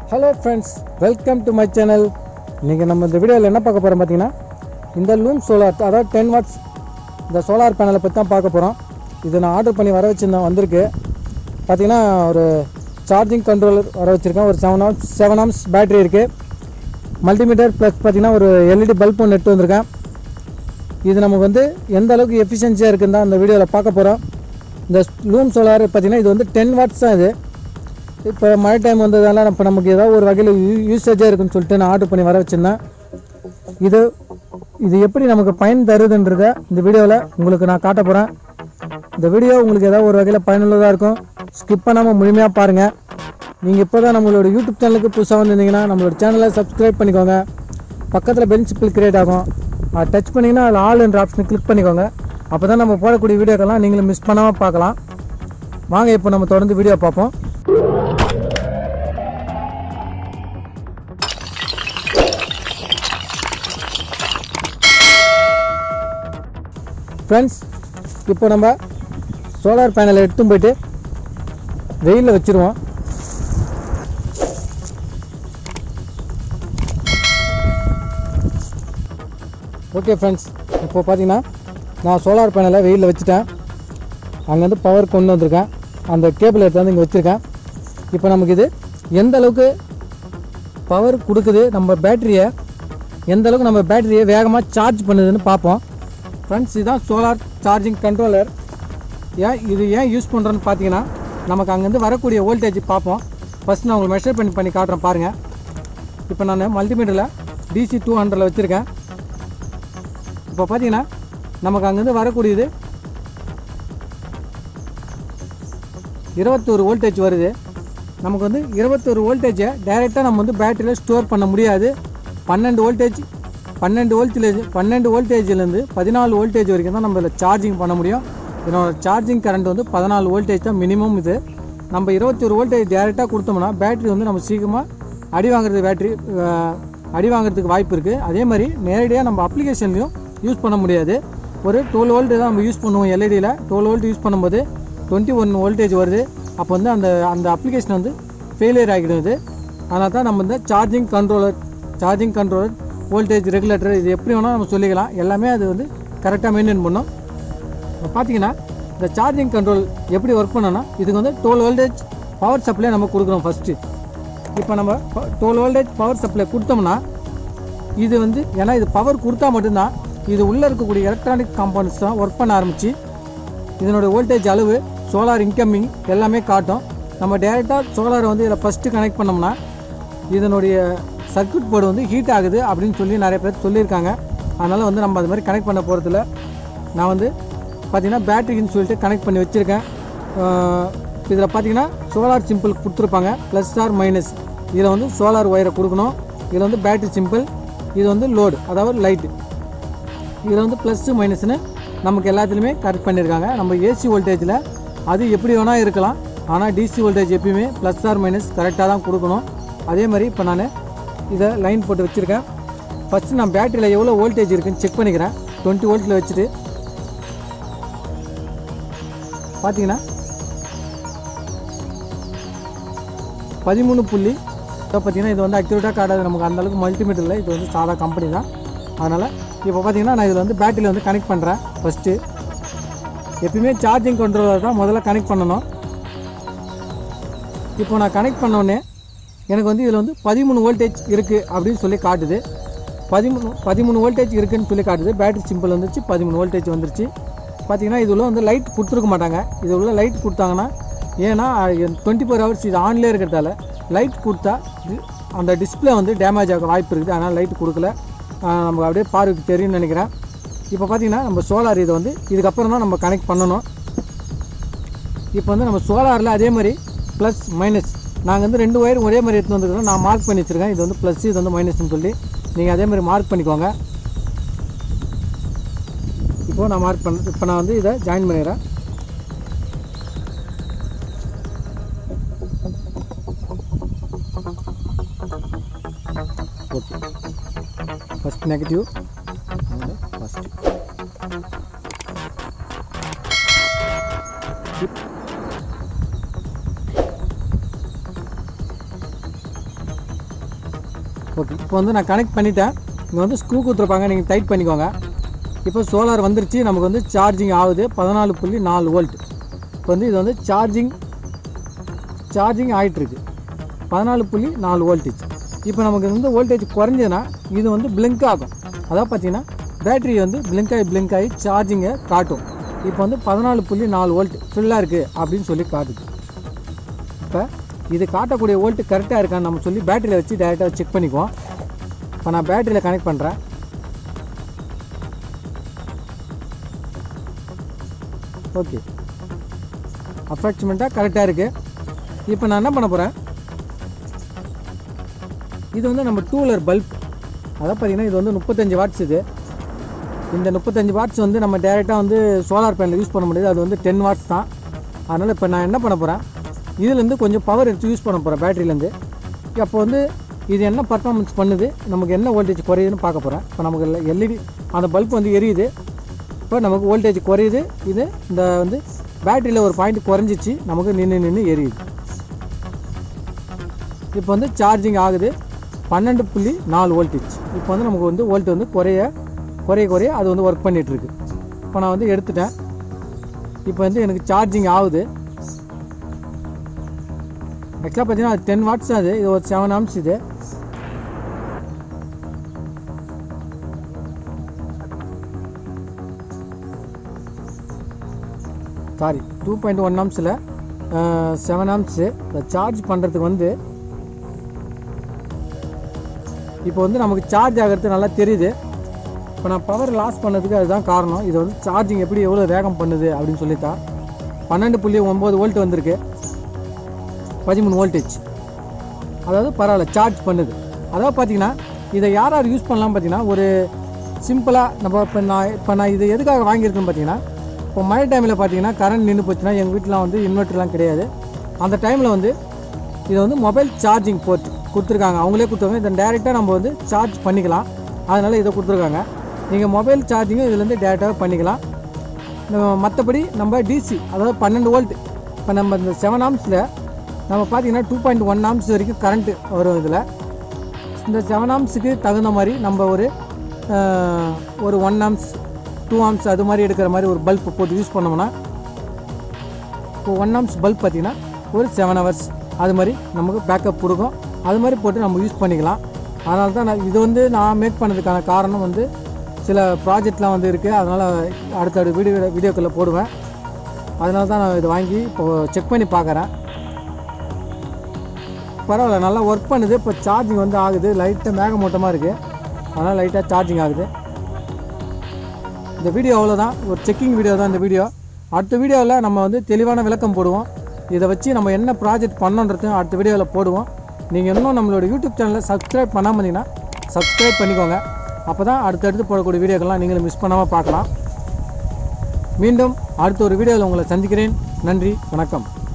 hello friends welcome to my channel இன்றைக்கி நம்ம இந்த வீடியோவில் என்ன பார்க்க போகிறோம் பார்த்தீங்கன்னா இந்த லூம் சோலார் அதாவது டென் வாட்ஸ் இந்த சோலார் பேனலை பற்றி தான் பார்க்க போகிறோம் இது நான் ஆர்டர் பண்ணி வர வச்சுருந்தேன் வந்திருக்கு பார்த்தீங்கன்னா ஒரு சார்ஜிங் கண்ட்ரோலர் வர வச்சுருக்கேன் ஒரு seven amps seven amps battery இருக்குது மல்டிமீட்டர் ப்ளஸ் பார்த்தீங்கன்னா ஒரு எல்இடி பல்ப் ஒன்று எடுத்து வந்திருக்கேன் இது நமக்கு வந்து எந்த அளவுக்கு எஃபிஷியன்சியாக இருக்குன்னு தான் இந்த வீடியோவில் பார்க்க போகிறோம் இந்த லூம் சோலார் பார்த்தீங்கன்னா இது வந்து டென் வாட்ஸ் தான் இது இப்போ மழை டைம் வந்ததால இப்போ நமக்கு ஏதாவது ஒரு வகையில் யூசேஜாக இருக்குன்னு சொல்லிட்டு நான் ஆர்டர் பண்ணி வர வச்சுருந்தேன் இது இது எப்படி நமக்கு பயன் தருதுன்றத இந்த வீடியோவில் உங்களுக்கு நான் காட்ட போகிறேன் இந்த வீடியோ உங்களுக்கு ஏதாவது ஒரு வகையில் பயனுள்ளதாக இருக்கும் ஸ்கிப் பண்ணாமல் முழுமையாக பாருங்கள் நீங்கள் இப்போ தான் நம்மளோட யூடியூப் சேனலுக்கு புதுசாக வந்திருந்தீங்கன்னா நம்மளோட சேனலை சப்ஸ்கிரைப் பண்ணிக்கோங்க பக்கத்தில் பெல் சிப்பிள் கிரியேட் ஆகும் அதை டச் பண்ணிங்கன்னா அதில் ஆல் என்ற ஆப்ஷனை கிளிக் பண்ணிக்கோங்க அப்போ தான் நம்ம போடக்கூடிய வீடியோக்கெல்லாம் நீங்களும் மிஸ் பண்ணாமல் பார்க்கலாம் வாங்க இப்போ நம்ம தொடர்ந்து வீடியோ பார்ப்போம் ஃப்ரெண்ட்ஸ் இப்போ நம்ம சோலார் பேனலை எடுத்துன்னு போயிட்டு வெயிலில் வச்சுருவோம் ஓகே ஃப்ரெண்ட்ஸ் இப்போ பார்த்தீங்கன்னா நான் சோலார் பேனலை வெயிலில் வச்சுட்டேன் அங்கேருந்து பவர் கொண்டு வந்திருக்கேன் அந்த கேபிள் எடுத்து வந்து இங்கே வச்சுருக்கேன் இப்போ நமக்கு இது எந்த அளவுக்கு பவர் கொடுக்குது நம்ம பேட்டரியை எந்த அளவுக்கு நம்ம பேட்டரியை வேகமாக சார்ஜ் பண்ணுதுன்னு பார்ப்போம் ஃப்ரெண்ட்ஸ் இதுதான் சோலார் சார்ஜிங் கண்ட்ரோலர் ஏன் இது ஏன் யூஸ் பண்ணுறோன்னு பார்த்தீங்கன்னா நமக்கு அங்கேருந்து வரக்கூடிய வோல்டேஜ் பார்ப்போம் ஃபஸ்ட் நான் உங்களுக்கு மெஷர் பண்ணி பண்ணி காட்டுறேன் பாருங்கள் இப்போ நான் மல்டிமீட்டரில் டிசி டூ ஹண்ட்ரடில் வச்சுருக்கேன் இப்போ பார்த்தீங்கன்னா நமக்கு அங்கேருந்து வரக்கூடியது இருபத்தோரு வோல்டேஜ் வருது நமக்கு வந்து இருபத்தோரு வோல்டேஜை டைரெக்டாக நம்ம வந்து பேட்டரியில் ஸ்டோர் பண்ண முடியாது பன்னெண்டு வோல்டேஜ் பன்னெண்டு வோல்டேஜ் பன்னெண்டு வோல்டேஜ்லேருந்து பதினாலு வோல்டேஜ் வரைக்கும் தான் நம்ம இதில் சார்ஜிங் பண்ண முடியும் இதனோட சார்ஜிங் கரண்ட் வந்து பதினாலு வோல்டேஜ் தான் மினிமம் இது நம்ம இருபத்தி ஒரு வோல்டேஜ் டேரெக்டாக கொடுத்தோம்னா பேட்டரி வந்து நம்ம சீக்கிரமாக அடி வாங்குறது பேட்டரி அடி வாங்குறதுக்கு வாய்ப்பு இருக்குது அதே மாதிரி நேரடியாக நம்ம அப்ளிகேஷன்லையும் யூஸ் பண்ண முடியாது ஒரு டுவெல் வோல்ட் தான் நம்ம யூஸ் பண்ணுவோம் எல்இடியில் டுவெல் வோல்ட் யூஸ் பண்ணும்போது டுவெண்ட்டி ஒன் வோல்டேஜ் வருது அப்போ வந்து அந்த அந்த அப்ளிகேஷன் வந்து ஃபெயிலியர் ஆகிடுது அதனால தான் நம்ம இந்த charging controller charging controller voltage regulator இது எப்படி வேணால் நம்ம சொல்லிக்கலாம் எல்லாமே அது வந்து கரெக்டாக மெயின்டைன் பண்ணும் இப்போ பார்த்தீங்கன்னா இந்த சார்ஜிங் கண்ட்ரோல் எப்படி ஒர்க் பண்ணோன்னா இதுக்கு வந்து டுவெல் வோல்டேஜ் பவர் சப்ளை நம்ம கொடுக்குறோம் ஃபஸ்ட்டு இப்போ நம்ம டுவெல் வோல்டேஜ் பவர் சப்ளை கொடுத்தோம்னா இது வந்து ஏன்னா இது பவர் கொடுத்தா மட்டும்தான் இது உள்ளே இருக்கக்கூடிய எலக்ட்ரானிக் காம்பவுண்ட்ஸ் தான் ஒர்க் பண்ண ஆரம்பிச்சு இதனோட வோல்டேஜ் அளவு சோலார் இன்கமிங் எல்லாமே காட்டும் நம்ம டேரெக்டாக சோலாரை வந்து இதில் ஃபஸ்ட்டு கனெக்ட் பண்ணோம்னா இதனுடைய சர்க்யூட் போர்டு வந்து ஹீட் ஆகுது அப்படின்னு சொல்லி நிறைய பேர் சொல்லியிருக்காங்க அதனால் வந்து நம்ம அது மாதிரி கனெக்ட் பண்ண போகிறதில்ல நான் வந்து பார்த்திங்கன்னா பேட்டரின்னு சொல்லிட்டு கனெக்ட் பண்ணி வச்சுருக்கேன் இதில் பார்த்தீங்கன்னா சோலார் சிம்பிள் கொடுத்துருப்பாங்க ப்ளஸ் ஆர் மைனஸ் இதில் வந்து சோலார் ஒயரை கொடுக்கணும் இதில் வந்து பேட்டரி சிம்பிள் இது வந்து லோடு அதாவது லைட்டு இதில் வந்து ப்ளஸ்ஸு மைனஸ்னு நமக்கு எல்லாத்துலேயுமே கரெக்ட் பண்ணியிருக்காங்க நம்ம ஏசி வோல்டேஜில் அது எப்படி வேணால் இருக்கலாம் ஆனால் டிசி வோல்டேஜ் எப்பயுமே ப்ளஸ் ஆர் மைனஸ் கரெக்டாக தான் கொடுக்கணும் அதே மாதிரி இப்போ நான் இதை லைன் போட்டு வச்சுருக்கேன் ஃபஸ்ட்டு நான் பேட்டரியில் எவ்வளோ வோல்டேஜ் இருக்குன்னு செக் பண்ணிக்கிறேன் டுவெண்ட்டி வோல்ட்டில் வச்சுட்டு பார்த்தீங்கன்னா பதிமூணு புள்ளி இப்போ பார்த்தீங்கன்னா இது வந்து அக்யூரேட்டாக காட்டாது நமக்கு அந்தளவுக்கு மல்டிமீட்டரில் இது வந்து சாதா கம்பெனி தான் அதனால் இப்போ பார்த்தீங்கன்னா நான் இதில் வந்து பேட்டரியில் வந்து கனெக்ட் பண்ணுறேன் ஃபஸ்ட்டு எப்பயுமே சார்ஜிங் கண்ட்ரோலர் தான் முதல்ல கனெக்ட் பண்ணணும் இப்போ நான் கனெக்ட் பண்ணோடனே எனக்கு வந்து இதில் வந்து பதிமூணு வோல்டேஜ் இருக்குது அப்படின்னு சொல்லி காட்டுது பதிமூணு பதிமூணு வோல்டேஜ் இருக்குதுன்னு சொல்லி காட்டுது பேட்டரி சிம்பிள் வந்துச்சு பதிமூணு வோல்டேஜ் வந்துருச்சு பார்த்தீங்கன்னா இது உள்ள வந்து லைட் கொடுத்துருக்க மாட்டாங்க இது உள்ள லைட் கொடுத்தாங்கன்னா ஏன்னா டுவெண்ட்டி ஃபோர் ஹவர்ஸ் இது ஆன்லேயே இருக்கிறதால லைட் கொடுத்தா அந்த டிஸ்பிளே வந்து டேமேஜ் ஆக வாய்ப்பு இருக்குது அதனால் லைட் கொடுக்கல நமக்கு அப்படியே பார்வைக்கு தெரியும்னு நினைக்கிறேன் இப்போ பார்த்தீங்கன்னா நம்ம சோலார் இதை வந்து இதுக்கப்புறம் தான் நம்ம கனெக்ட் பண்ணணும் இப்போ வந்து நம்ம சோலாரில் அதே மாதிரி ப்ளஸ் மைனஸ் நாங்கள் வந்து ரெண்டு ஒயர் ஒரே மாதிரி எடுத்து வந்துருக்கோம் நான் மார்க் பண்ணி வச்சுருக்கேன் இது வந்து ப்ளஸ் இது வந்து மைனஸ்னு சொல்லி நீங்கள் அதே மாதிரி மார்க் பண்ணிக்கோங்க இப்போது நான் மார்க் பண்ண இப்போ நான் வந்து இதை ஜாயின் பண்ணிடுறேன் okay first negative first okay இப்போ வந்து நான் கனெக்ட் பண்ணிட்டேன் இங்கே வந்து ஸ்க்ரூ கொடுத்துருப்பாங்க நீங்கள் டைட் பண்ணிக்கோங்க இப்போ சோலார் வந்துருச்சு நமக்கு வந்து சார்ஜிங் ஆகுது பதினாலு புள்ளி நாலு வோல்ட் இப்போ வந்து இது வந்து சார்ஜிங் சார்ஜிங் ஆகிட்டுருக்கு பதினாலு புள்ளி நாலு வோல்டேஜ் இப்போ நமக்கு வந்து வோல்டேஜ் குறைஞ்சதுன்னா இது வந்து பிளிங்க் ஆகும் அதாவது பார்த்தீங்கன்னா பேட்டரி வந்து பிளிங்க் ஆகி பிளிங்க் ஆகி சார்ஜிங்கை காட்டும் இப்போ வந்து பதினாலு புள்ளி நாலு வோல்ட் ஃபுல்லாக இருக்குது அப்படின்னு சொல்லி காட்டுது இப்போ இது காட்டக்கூடிய வோல்ட் கரெக்டாக இருக்கான்னு நம்ம சொல்லி பேட்டரியில் வச்சு டேரெக்டாக செக் பண்ணிக்குவோம் இப்போ நான் பேட்டரியில் கனெக்ட் பண்ணுறேன் ஓகே அப்ராக்சிமேட்டாக கரெக்டாக இருக்குது இப்போ நான் என்ன பண்ண போகிறேன் இது வந்து நம்ம டூ வீலர் பல்ப் அதான் பார்த்தீங்கன்னா இது வந்து முப்பத்தஞ்சு வாட்ஸ் இது இந்த முப்பத்தஞ்சு வாட்ஸ் வந்து நம்ம டேரெக்டாக வந்து சோலார் பேனல் யூஸ் பண்ண முடியாது அது வந்து டென் வாட்ஸ் தான் அதனால் இப்போ நான் என்ன பண்ண போகிறேன் இதுலேருந்து கொஞ்சம் பவர் எடுத்து யூஸ் பண்ண போகிறேன் பேட்டரியிலேருந்து அப்போ வந்து இது என்ன பர்ஃபார்மன்ஸ் பண்ணுது நமக்கு என்ன வோல்டேஜ் குறையுதுன்னு பார்க்க போகிறேன் இப்போ நமக்கு எல்இடி அந்த பல்ப் வந்து எரியுது இப்போ நமக்கு வோல்டேஜ் குறையுது இது இந்த வந்து பேட்டரியில் ஒரு பாயிண்ட் குறைஞ்சிச்சு நமக்கு நின்று நின்று எரியுது இப்போ வந்து சார்ஜிங் ஆகுது பன்னெண்டு புள்ளி நாலு வோல்டேஜ் இப்போ வந்து நமக்கு வந்து வோல்ட் வந்து குறைய குறைய குறைய அது வந்து ஒர்க் பண்ணிகிட்ருக்கு இப்போ நான் வந்து எடுத்துட்டேன் இப்போ வந்து எனக்கு சார்ஜிங் ஆகுது ஆக்சுவலாக பார்த்தீங்கன்னா அது டென் வாட்ஸ் அது இது ஒரு செவன் ஆம்ஸ் இது சாரி டூ பாயிண்ட் ஒன் ஆம்ஸில் செவன் ஆம்ஸு சார்ஜ் பண்ணுறதுக்கு வந்து இப்போ வந்து நமக்கு சார்ஜ் ஆகிறது நல்லா தெரியுது இப்போ நான் பவர் லாஸ் பண்ணதுக்கு அதுதான் காரணம் இது வந்து சார்ஜிங் எப்படி எவ்வளோ வேகம் பண்ணுது அப்படின்னு சொல்லித்தான் பன்னெண்டு புள்ளி ஒம்பது வோல்ட் வந்திருக்கு பதிமூணு வோல்டேஜ் அதாவது பரவாயில்ல சார்ஜ் பண்ணுது அதாவது பார்த்தீங்கன்னா இதை யார் யார் யூஸ் பண்ணலாம் பார்த்தீங்கன்னா ஒரு சிம்பிளாக நம்ம இப்போ நான் இப்போ நான் இது எதுக்காக வாங்கியிருக்கேன்னு பார்த்தீங்கன்னா இப்போ மழை டைமில் பார்த்தீங்கன்னா கரண்ட் நின்று போச்சுன்னா எங்கள் வீட்டில் வந்து இன்வெர்ட்டர்லாம் கிடையாது அந்த டைமில் வந்து இது வந்து மொபைல் சார்ஜிங் போர்ட் கொடுத்துருக்காங்க அவங்களே கொடுத்துருக்காங்க இதை டேரெக்டாக நம்ம வந்து சார்ஜ் பண்ணிக்கலாம் அதனால் இதை கொடுத்துருக்காங்க நீங்கள் மொபைல் சார்ஜிங்கும் இதுலேருந்து டேரெக்டாக பண்ணிக்கலாம் நம்ம மற்றபடி நம்ம டிசி அதாவது பன்னெண்டு வோல்ட் இப்போ நம்ம இந்த செவன் ஆம்ஸில் நம்ம பார்த்தீங்கன்னா டூ பாயிண்ட் ஒன் ஆம்ஸ் வரைக்கும் கரண்ட்டு வரும் இதில் இந்த செவன் ஆம்ஸுக்கு தகுந்த மாதிரி நம்ம ஒரு அஹ், ஒரு ஒன் ஆம்ஸ் டூ ஆம்ஸ் அது மாதிரி எடுக்கிற மாதிரி ஒரு பல்ப் போட்டு யூஸ் பண்ணோம்னா இப்போ ஒன் ஆம்ஸ் பல்ப் பார்த்தீங்கன்னா ஒரு செவன் ஹவர்ஸ் அது மாதிரி நமக்கு பேக்கப் கொடுக்கும் அது மாதிரி போட்டு நம்ம யூஸ் பண்ணிக்கலாம் அதனால தான் நான் இது வந்து நான் மேக் பண்ணதுக்கான காரணம் வந்து சில ப்ராஜெக்ட்லாம் வந்து இருக்குது அதனால் அடுத்தடுத்த வீடியோ வீடியோக்களில் போடுவேன் அதனால தான் நான் இதை வாங்கி இப்போ செக் பண்ணி பார்க்குறேன் பரவாயில்ல நல்லா ஒர்க் பண்ணுது இப்போ சார்ஜிங் வந்து ஆகுது லைட்டாக மேகமூட்டமாக இருக்குது அதனால் லைட்டாக சார்ஜிங் ஆகுது இந்த வீடியோ அவ்வளோதான் ஒரு செக்கிங் வீடியோ தான் இந்த வீடியோ அடுத்த வீடியோவில் நம்ம வந்து தெளிவான விளக்கம் போடுவோம் இதை வச்சு நம்ம என்ன ப்ராஜெக்ட் பண்ணோன்றதையும் அடுத்த வீடியோவில் போடுவோம் நீங்கள் இன்னும் நம்மளோட யூடியூப் சேனலை சப்ஸ்கிரைப் பண்ணாமல் இருந்தீங்கன்னா சப்ஸ்கிரைப் பண்ணிக்கோங்க அப்போ தான் அடுத்தடுத்து போடக்கூடிய வீடியோக்கெல்லாம் நீங்களும் மிஸ் பண்ணாமல் பார்க்கலாம் மீண்டும் அடுத்த ஒரு வீடியோவில் உங்களை சந்திக்கிறேன் நன்றி வணக்கம்